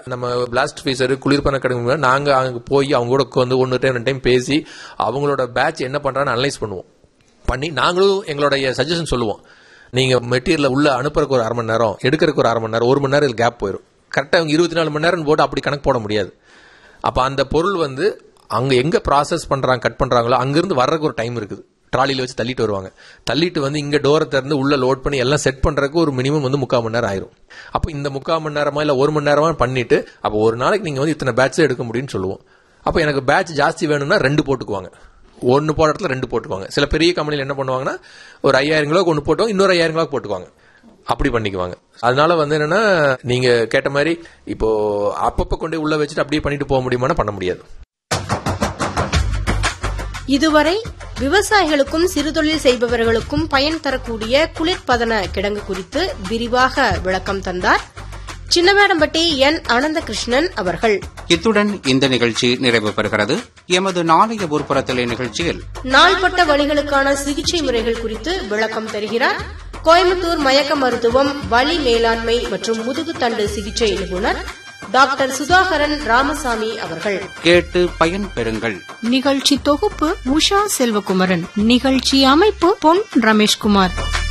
நம்ம பிளாஸ்ட் ஃபீஸர் குளிர்பன கடமை நாங்க அங்க போய் அவங்க கூட உட்காந்து ஒன்று டைம் ரெண்டு டைம் பேசி அவங்களோட பேட்ச் என்ன பண்றான்னு அனலைஸ் பண்ணுவோம் பண்ணி நாங்களும் எங்களுடைய சஜஷன் சொல்லுவோம் நீங்க மெட்டீரியல் உள்ள அனுப்புறதுக்கு ஒரு அரை மணி நேரம் எடுக்கிறதுக்கு ஒரு அரை மணி நேரம் ஒரு மணி நேரம் கேப் போயிடும் கரெக்டாக அவங்க இருபத்தி நாலு மணி நேரம் போட்டு அப்படி கணக்கு போட முடியாது அப்போ அந்த பொருள் வந்து அங்க எங்க ப்ராசஸ் பண்றாங்க கட் பண்றாங்களோ அங்கிருந்து வர்றதுக்கு ஒரு டைம் இருக்குது ட்ராலியில் வச்சு தள்ளிட்டு வருவாங்க தள்ளிட்டு வந்து இங்க டோரை திறந்து உள்ள லோட் பண்ணி எல்லாம் செட் பண்றதுக்கு ஒரு மினிமம் வந்து முக்கால் மணி நேரம் ஆயிரும் அப்போ இந்த முக்கால் மணி நேரமா இல்ல ஒரு மணி நேரமா பண்ணிட்டு அப்போ ஒரு நாளைக்கு நீங்க வந்து இத்தனை பேட்ச் எடுக்க முடியும்னு சொல்லுவோம் அப்போ எனக்கு பேட்ச் ஜாஸ்தி வேணும்னா ரெண்டு போட்டுக்குவாங்க ஒன்னு போட இடத்துல ரெண்டு போட்டுக்குவாங்க சில பெரிய கம்பெனியில் என்ன பண்ணுவாங்கன்னா ஒரு ஐயாயிரம் கிலோக்கு ஒன்று போட்டோம் இன்னொரு ஐயாயிரம் கிலோக்கு போட்டுக்குவாங்க அப்படி பண்ணிக்குவாங்க அதனால வந்து என்னன்னா நீங்க கேட்ட மாதிரி இப்போ அப்பப்ப கொண்டு போய் உள்ள வச்சுட்டு அப்படியே பண்ணிட்டு போக முடியுமானா பண்ண முடியாது இதுவரை விவசாயிகளுக்கும் சிறுதொழில் செய்பவர்களுக்கும் பயன் தரக்கூடிய குளிர்பதன கிடங்கு குறித்து விரிவாக விளக்கம் தந்தார் சின்னவேடம்பட்டி என் அனந்தகிருஷ்ணன் அவர்கள் இத்துடன் இந்த நிகழ்ச்சி நிறைவு பெறுகிறது எமது நாளைய ஊர்ப்புறத்தலை நிகழ்ச்சியில் நாள்பட்ட வழிகளுக்கான சிகிச்சை முறைகள் குறித்து விளக்கம் தருகிறார் கோயம்புத்தூர் மயக்க மருத்துவம் வலி மேலாண்மை மற்றும் முதுகுத்தண்டு சிகிச்சை நிபுணர் டாக்டர் சுதாகரன் ராமசாமி அவர்கள் கேட்டு பயன் பெறுங்கள் நிகழ்ச்சி தொகுப்பு உஷா செல்வகுமரன் நிகழ்ச்சி அமைப்பு பொன் ரமேஷ்குமார்